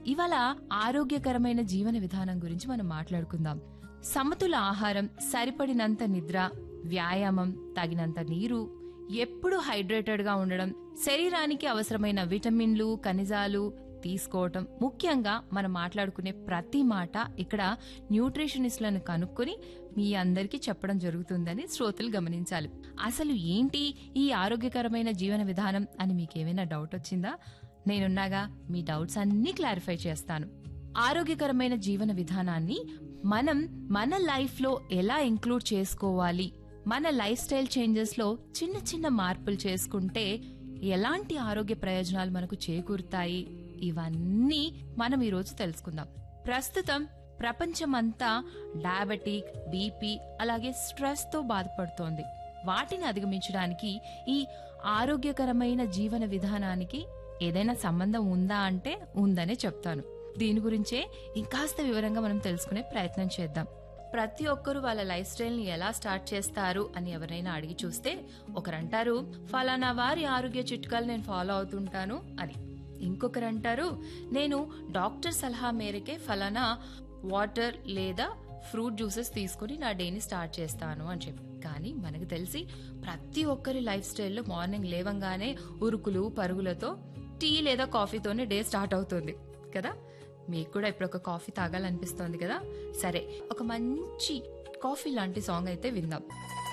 ఇవాళ ఆరోగ్యకరమైన జీవన విధానం గురించి మనం మాట్లాడుకుందాం సమతుల ఆహారం సరిపడినంత నిద్ర వ్యాయామం తగినంత నీరు ఎప్పుడు హైడ్రేటెడ్ గా ఉండడం శరీరానికి అవసరమైన విటమిన్లు ఖనిజాలు తీసుకోవటం ముఖ్యంగా మనం మాట్లాడుకునే ప్రతి మాట ఇక్కడ న్యూట్రిషనిస్ట్లను కనుక్కొని మీ అందరికీ చెప్పడం జరుగుతుందని శ్రోతలు గమనించాలి అసలు ఏంటి ఈ ఆరోగ్యకరమైన జీవన విధానం అని మీకేమైనా డౌట్ వచ్చిందా నేనున్నాగా మీ డౌట్స్ అన్ని క్లారిఫై చేస్తాను ఆరోగ్యకరమైన జీవన విధానాన్ని మనం మన లైఫ్ లో ఎలా ఇంక్లూడ్ చేసుకోవాలి మన లైఫ్ స్టైల్ చేంజెస్ లో చిన్న చిన్న మార్పులు చేసుకుంటే ఎలాంటి ఆరోగ్య ప్రయోజనాలు మనకు చేకూరుతాయి ఇవన్నీ మనం ఈరోజు తెలుసుకుందాం ప్రస్తుతం ప్రపంచమంతా డయాబెటిక్ బీపీ అలాగే స్ట్రెస్ తో బాధపడుతోంది వాటిని అధిగమించడానికి ఈ ఆరోగ్యకరమైన జీవన విధానానికి ఏదైనా సంబంధం ఉందా అంటే ఉందనే చెప్తాను దీని గురించే ఇంకాస్త వివరంగా మనం తెలుసుకునే ప్రయత్నం చేద్దాం ప్రతి ఒక్కరూ వాళ్ళ లైఫ్ స్టైల్ ని ఎలా స్టార్ట్ చేస్తారు అని ఎవరైనా అడిగి చూస్తే ఒకరంటారు ఫలానా వారి ఆరోగ్య చిట్కాలు నేను ఫాలో అవుతుంటాను అని ఇంకొకరు అంటారు నేను డాక్టర్ సలహా మేరకే ఫలానా వాటర్ లేదా ఫ్రూట్ జ్యూసెస్ తీసుకుని నా డేని స్టార్ట్ చేస్తాను అని చెప్పి కానీ మనకు తెలిసి ప్రతి ఒక్కరి లైఫ్ స్టైల్లో మార్నింగ్ లేవంగానే ఉరుకులు పరుగులతో టీ లేదా కాఫీతోనే డే స్టార్ట్ అవుతుంది కదా మీకు కూడా ఇప్పుడు ఒక కాఫీ తాగాలనిపిస్తోంది కదా సరే ఒక మంచి కాఫీ లాంటి సాంగ్ అయితే విందాం